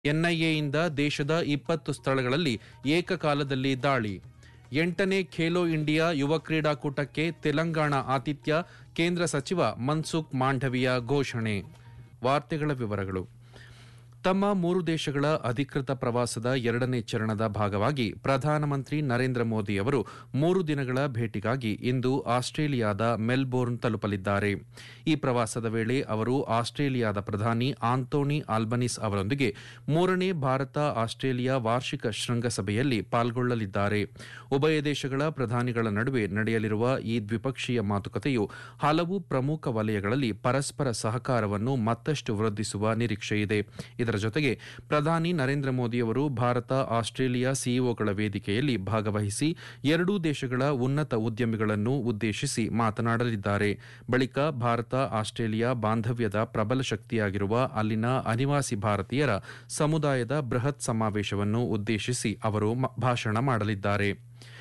ಎನ್ಐಎಯಿಂದ ದೇಶದ ಇಪ್ಪತ್ತು ಸ್ಥಳಗಳಲ್ಲಿ ಏಕಕಾಲದಲ್ಲಿ ದಾಳಿ ಎಂಟನೇ ಖೇಲೋ ಇಂಡಿಯಾ ಯುವ ಕ್ರೀಡಾಕೂಟಕ್ಕೆ ತೆಲಂಗಾಣ ಆತಿಥ್ಯ ಕೇಂದ್ರ ಸಚಿವ ಮನ್ಸುಖ್ ಮಾಂಡವಿಯ ಘೋಷಣೆ ವಾರ್ತೆಗಳ ವಿವರಗಳು ತಮ್ಮ ಮೂರು ದೇಶಗಳ ಅಧಿಕೃತ ಪ್ರವಾಸದ ಎರಡನೇ ಚರಣದ ಭಾಗವಾಗಿ ಪ್ರಧಾನಮಂತ್ರಿ ನರೇಂದ್ರ ಮೋದಿ ಅವರು ಮೂರು ದಿನಗಳ ಭೇಟಿಗಾಗಿ ಇಂದು ಆಸ್ಟ್ರೇಲಿಯಾದ ಮೆಲ್ಬೋರ್ನ್ ತಲುಪಲಿದ್ದಾರೆ ಈ ಪ್ರವಾಸದ ವೇಳೆ ಅವರು ಆಸ್ಟ್ರೇಲಿಯಾದ ಪ್ರಧಾನಿ ಆಂಟೋನಿ ಆಲ್ಬನಿಸ್ ಅವರೊಂದಿಗೆ ಮೂರನೇ ಭಾರತ ಆಸ್ಟ್ರೇಲಿಯಾ ವಾರ್ಷಿಕ ಶೃಂಗಸಭೆಯಲ್ಲಿ ಪಾಲ್ಗೊಳ್ಳಲಿದ್ದಾರೆ ಉಭಯ ದೇಶಗಳ ಪ್ರಧಾನಿಗಳ ನಡುವೆ ನಡೆಯಲಿರುವ ಈ ದ್ವಿಪಕ್ಷೀಯ ಮಾತುಕತೆಯು ಹಲವು ಪ್ರಮುಖ ವಲಯಗಳಲ್ಲಿ ಪರಸ್ಪರ ಸಹಕಾರವನ್ನು ಮತ್ತಷ್ಟು ವೃದ್ಧಿಸುವ ನಿರೀಕ್ಷೆಯಿದೆ ಇದರ ಜೊತೆಗೆ ಪ್ರಧಾನಿ ನರೇಂದ್ರ ಮೋದಿಯವರು ಭಾರತ ಆಸ್ಟ್ರೇಲಿಯಾ ಸಿಇಒಗಳ ವೇದಿಕೆಯಲ್ಲಿ ಭಾಗವಹಿಸಿ ಎರಡೂ ದೇಶಗಳ ಉನ್ನತ ಉದ್ಯಮಿಗಳನ್ನು ಉದ್ದೇಶಿಸಿ ಮಾತನಾಡಲಿದ್ದಾರೆ ಬಳಿಕ ಭಾರತ ಆಸ್ಟ್ರೇಲಿಯಾ ಬಾಂಧವ್ಯದ ಪ್ರಬಲ ಶಕ್ತಿಯಾಗಿರುವ ಅಲ್ಲಿನ ಅನಿವಾಸಿ ಭಾರತೀಯರ ಸಮುದಾಯದ ಬೃಹತ್ ಸಮಾವೇಶವನ್ನು ಉದ್ದೇಶಿಸಿ ಅವರು ಮ- ಭಾಷಣ ಮಾಡಲಿದ್ದಾರೆ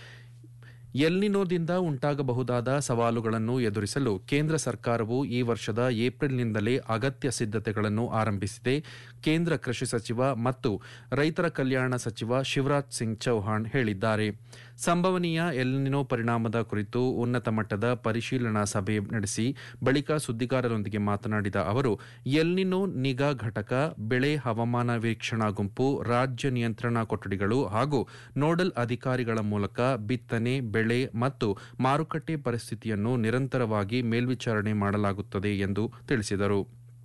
ಎಲ್ನಿನೋದಿಂದ ಉಂಟಾಗಬಹುದಾದ ಸವಾಲುಗಳನ್ನು ಎದುರಿಸಲು ಕೇಂದ್ರ ಸರ್ಕಾರವು ಈ ವರ್ಷದ ಏಪ್ರಿಲ್ನಿಂದಲೇ ಅಗತ್ಯ ಸಿದ್ಧತೆಗಳನ್ನು ಆರಂಭಿಸಿದೆ ಕೇಂದ್ರ ಕೃಷಿ ಸಚಿವ ಮತ್ತು ರೈತರ ಕಲ್ಯಾಣ ಸಚಿವ ಶಿವರಾಜ್ ಸಿಂಗ್ ಚೌಹಾಣ್ ಹೇಳಿದ್ದಾರೆ ಸಂಭವನೀಯ ಎಲ್ನಿನೋ ಪರಿಣಾಮದ ಕುರಿತು ಉನ್ನತ ಮಟ್ಟದ ಪರಿಶೀಲನಾ ಸಭೆ ನಡೆಸಿ ಬಳಿಕ ಸುದ್ದಿಗಾರರೊಂದಿಗೆ ಮಾತನಾಡಿದ ಅವರು ಎಲ್ನಿನೋ ನಿಗಾ ಘಟಕ ಬೆಳೆ ಹವಾಮಾನ ವೀಕ್ಷಣಾ ಗುಂಪು ರಾಜ್ಯ ನಿಯಂತ್ರಣಾ ಕೊಠಡಿಗಳು ಹಾಗೂ ನೋಡಲ್ ಅಧಿಕಾರಿಗಳ ಮೂಲಕ ಬಿತ್ತನೆ ಬೆಳೆ ಮತ್ತು ಮಾರುಕಟ್ಟೆ ಪರಿಸ್ಥಿತಿಯನ್ನು ನಿರಂತರವಾಗಿ ಮೇಲ್ವಿಚಾರಣೆ ಮಾಡಲಾಗುತ್ತದೆ ಎಂದು ತಿಳಿಸಿದರು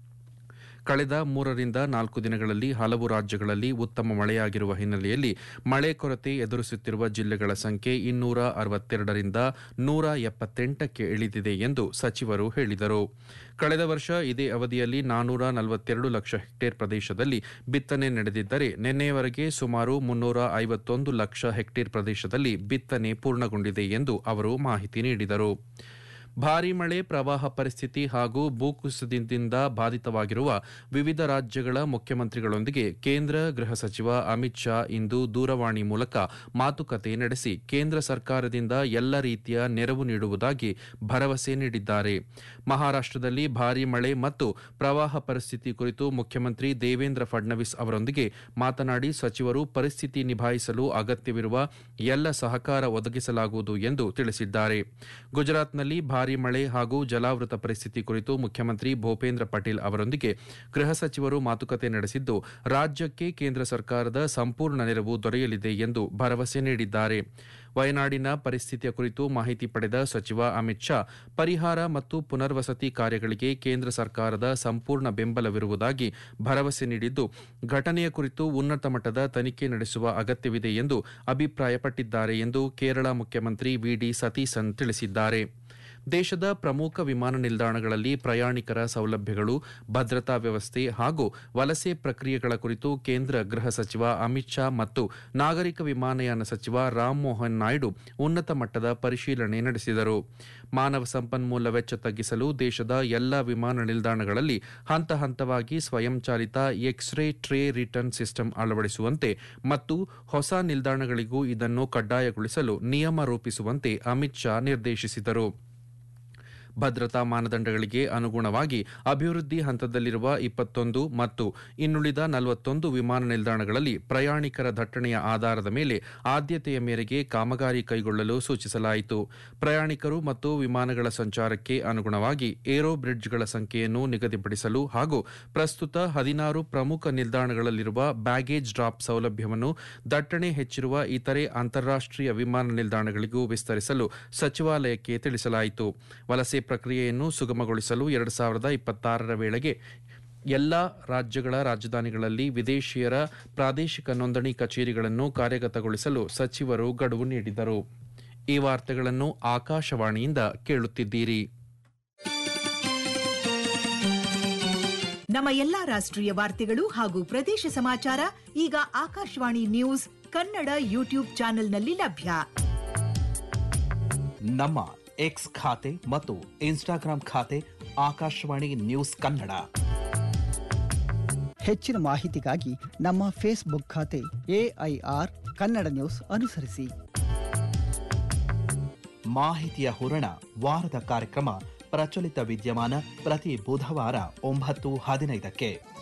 ಕಳೆದ ಮೂರರಿಂದ ನಾಲ್ಕು ದಿನಗಳಲ್ಲಿ ಹಲವು ರಾಜ್ಯಗಳಲ್ಲಿ ಉತ್ತಮ ಮಳೆಯಾಗಿರುವ ಹಿನ್ನೆಲೆಯಲ್ಲಿ ಮಳೆ ಕೊರತೆ ಎದುರಿಸುತ್ತಿರುವ ಜಿಲ್ಲೆಗಳ ಸಂಖ್ಯೆ ಇನ್ನೂರ ಅರವತ್ತೆರಡರಿಂದ ನೂರ ಎಪ್ಪತ್ತೆಂಟಕ್ಕೆ ಇಳಿದಿದೆ ಎಂದು ಸಚಿವರು ಹೇಳಿದರು ಕಳೆದ ವರ್ಷ ಇದೇ ಅವಧಿಯಲ್ಲಿ ನಾನೂರ ನಲವತ್ತೆರಡು ಲಕ್ಷ ಹೆಕ್ಟೇರ್ ಪ್ರದೇಶದಲ್ಲಿ ಬಿತ್ತನೆ ನಡೆದಿದ್ದರೆ ನಿನ್ನೆಯವರೆಗೆ ಸುಮಾರು ಮುನ್ನೂರ ಐವತ್ತೊಂದು ಲಕ್ಷ ಹೆಕ್ಟೇರ್ ಪ್ರದೇಶದಲ್ಲಿ ಬಿತ್ತನೆ ಪೂರ್ಣಗೊಂಡಿದೆ ಎಂದು ಅವರು ಮಾಹಿತಿ ನೀಡಿದರು ಭಾರೀ ಮಳೆ ಪ್ರವಾಹ ಪರಿಸ್ಥಿತಿ ಹಾಗೂ ಭೂಕುಸಿತದಿಂದ ಬಾಧಿತವಾಗಿರುವ ವಿವಿಧ ರಾಜ್ಯಗಳ ಮುಖ್ಯಮಂತ್ರಿಗಳೊಂದಿಗೆ ಕೇಂದ್ರ ಗೃಹ ಸಚಿವ ಅಮಿತ್ ಶಾ ಇಂದು ದೂರವಾಣಿ ಮೂಲಕ ಮಾತುಕತೆ ನಡೆಸಿ ಕೇಂದ್ರ ಸರ್ಕಾರದಿಂದ ಎಲ್ಲ ರೀತಿಯ ನೆರವು ನೀಡುವುದಾಗಿ ಭರವಸೆ ನೀಡಿದ್ದಾರೆ ಮಹಾರಾಷ್ಟದಲ್ಲಿ ಭಾರೀ ಮಳೆ ಮತ್ತು ಪ್ರವಾಹ ಪರಿಸ್ಥಿತಿ ಕುರಿತು ಮುಖ್ಯಮಂತ್ರಿ ದೇವೇಂದ್ರ ಫಡ್ನವೀಸ್ ಅವರೊಂದಿಗೆ ಮಾತನಾಡಿ ಸಚಿವರು ಪರಿಸ್ಥಿತಿ ನಿಭಾಯಿಸಲು ಅಗತ್ಯವಿರುವ ಎಲ್ಲ ಸಹಕಾರ ಒದಗಿಸಲಾಗುವುದು ಎಂದು ತಿಳಿಸಿದ್ದಾರೆ ಗುಜರಾತ್ನಲ್ಲಿ ಭಾರೀ ಮಳೆ ಹಾಗೂ ಜಲಾವೃತ ಪರಿಸ್ಥಿತಿ ಕುರಿತು ಮುಖ್ಯಮಂತ್ರಿ ಭೂಪೇಂದ್ರ ಪಟೇಲ್ ಅವರೊಂದಿಗೆ ಗೃಹ ಸಚಿವರು ಮಾತುಕತೆ ನಡೆಸಿದ್ದು ರಾಜ್ಯಕ್ಕೆ ಕೇಂದ್ರ ಸರ್ಕಾರದ ಸಂಪೂರ್ಣ ನೆರವು ದೊರೆಯಲಿದೆ ಎಂದು ಭರವಸೆ ನೀಡಿದ್ದಾರೆ ವಯನಾಡಿನ ಪರಿಸ್ಥಿತಿಯ ಕುರಿತು ಮಾಹಿತಿ ಪಡೆದ ಸಚಿವ ಅಮಿತ್ ಶಾ ಪರಿಹಾರ ಮತ್ತು ಪುನರ್ವಸತಿ ಕಾರ್ಯಗಳಿಗೆ ಕೇಂದ್ರ ಸರ್ಕಾರದ ಸಂಪೂರ್ಣ ಬೆಂಬಲವಿರುವುದಾಗಿ ಭರವಸೆ ನೀಡಿದ್ದು ಘಟನೆಯ ಕುರಿತು ಉನ್ನತ ಮಟ್ಟದ ತನಿಖೆ ನಡೆಸುವ ಅಗತ್ಯವಿದೆ ಎಂದು ಅಭಿಪ್ರಾಯಪಟ್ಟಿದ್ದಾರೆ ಎಂದು ಕೇರಳ ಮುಖ್ಯಮಂತ್ರಿ ವಿಡಿ ಸತೀಸನ್ ತಿಳಿಸಿದ್ದಾರೆ ದೇಶದ ಪ್ರಮುಖ ವಿಮಾನ ನಿಲ್ದಾಣಗಳಲ್ಲಿ ಪ್ರಯಾಣಿಕರ ಸೌಲಭ್ಯಗಳು ಭದ್ರತಾ ವ್ಯವಸ್ಥೆ ಹಾಗೂ ವಲಸೆ ಪ್ರಕ್ರಿಯೆಗಳ ಕುರಿತು ಕೇಂದ್ರ ಗೃಹ ಸಚಿವ ಅಮಿತ್ ಶಾ ಮತ್ತು ನಾಗರಿಕ ವಿಮಾನಯಾನ ಸಚಿವ ರಾಮ್ ಮೋಹನ್ ನಾಯ್ಡು ಉನ್ನತ ಮಟ್ಟದ ಪರಿಶೀಲನೆ ನಡೆಸಿದರು ಮಾನವ ಸಂಪನ್ಮೂಲ ವೆಚ್ಚ ತಗ್ಗಿಸಲು ದೇಶದ ಎಲ್ಲ ವಿಮಾನ ನಿಲ್ದಾಣಗಳಲ್ಲಿ ಹಂತ ಹಂತವಾಗಿ ಸ್ವಯಂಚಾಲಿತ ಎಕ್ಸ್ರೇ ಟ್ರೇ ರಿಟರ್ನ್ ಸಿಸ್ಟಮ್ ಅಳವಡಿಸುವಂತೆ ಮತ್ತು ಹೊಸ ನಿಲ್ದಾಣಗಳಿಗೂ ಇದನ್ನು ಕಡ್ಡಾಯಗೊಳಿಸಲು ನಿಯಮ ರೂಪಿಸುವಂತೆ ಅಮಿತ್ ಶಾ ನಿರ್ದೇಶಿಸಿದರು ಭದ್ರತಾ ಮಾನದಂಡಗಳಿಗೆ ಅನುಗುಣವಾಗಿ ಅಭಿವೃದ್ಧಿ ಹಂತದಲ್ಲಿರುವ ಇಪ್ಪತ್ತೊಂದು ಮತ್ತು ಇನ್ನುಳಿದ ನಲವತ್ತೊಂದು ವಿಮಾನ ನಿಲ್ದಾಣಗಳಲ್ಲಿ ಪ್ರಯಾಣಿಕರ ದಟ್ಟಣೆಯ ಆಧಾರದ ಮೇಲೆ ಆದ್ಯತೆಯ ಮೇರೆಗೆ ಕಾಮಗಾರಿ ಕೈಗೊಳ್ಳಲು ಸೂಚಿಸಲಾಯಿತು ಪ್ರಯಾಣಿಕರು ಮತ್ತು ವಿಮಾನಗಳ ಸಂಚಾರಕ್ಕೆ ಅನುಗುಣವಾಗಿ ಏರೋ ಬ್ರಿಡ್ಜ್ಗಳ ಸಂಖ್ಯೆಯನ್ನು ನಿಗದಿಪಡಿಸಲು ಹಾಗೂ ಪ್ರಸ್ತುತ ಹದಿನಾರು ಪ್ರಮುಖ ನಿಲ್ದಾಣಗಳಲ್ಲಿರುವ ಬ್ಯಾಗೇಜ್ ಡ್ರಾಪ್ ಸೌಲಭ್ಯವನ್ನು ದಟ್ಟಣೆ ಹೆಚ್ಚಿರುವ ಇತರೆ ಅಂತಾರಾಷ್ಟೀಯ ವಿಮಾನ ನಿಲ್ದಾಣಗಳಿಗೂ ವಿಸ್ತರಿಸಲು ಸಚಿವಾಲಯಕ್ಕೆ ತಿಳಿಸಲಾಯಿತು ವಲಸೆ ಪ್ರಕ್ರಿಯೆಯನ್ನು ಸುಗಮಗೊಳಿಸಲು ಎರಡು ಸಾವಿರದ ಇಪ್ಪತ್ತಾರರ ವೇಳೆಗೆ ಎಲ್ಲಾ ರಾಜ್ಯಗಳ ರಾಜಧಾನಿಗಳಲ್ಲಿ ವಿದೇಶಿಯರ ಪ್ರಾದೇಶಿಕ ನೋಂದಣಿ ಕಚೇರಿಗಳನ್ನು ಕಾರ್ಯಗತಗೊಳಿಸಲು ಸಚಿವರು ಗಡುವು ನೀಡಿದರು ಈ ವಾರ್ತೆಗಳನ್ನು ಆಕಾಶವಾಣಿಯಿಂದ ಕೇಳುತ್ತಿದ್ದೀರಿ ನಮ್ಮ ಎಲ್ಲಾ ರಾಷ್ಟ್ರೀಯ ವಾರ್ತೆಗಳು ಹಾಗೂ ಪ್ರದೇಶ ಸಮಾಚಾರ ಈಗ ಆಕಾಶವಾಣಿ ನ್ಯೂಸ್ ಕನ್ನಡ ಯೂಟ್ಯೂಬ್ ಚಾನೆಲ್ನಲ್ಲಿ ಲಭ್ಯ ನಮ್ಮ ಎಕ್ಸ್ ಖಾತೆ ಮತ್ತು ಇನ್ಸ್ಟಾಗ್ರಾಂ ಖಾತೆ ಆಕಾಶವಾಣಿ ನ್ಯೂಸ್ ಕನ್ನಡ ಹೆಚ್ಚಿನ ಮಾಹಿತಿಗಾಗಿ ನಮ್ಮ ಫೇಸ್ಬುಕ್ ಖಾತೆ ಎಐಆರ್ ಕನ್ನಡ ನ್ಯೂಸ್ ಅನುಸರಿಸಿ ಮಾಹಿತಿಯ ಹೂರಣ ವಾರದ ಕಾರ್ಯಕ್ರಮ ಪ್ರಚಲಿತ ವಿದ್ಯಮಾನ ಪ್ರತಿ ಬುಧವಾರ ಒಂಬತ್ತು ಹದಿನೈದಕ್ಕೆ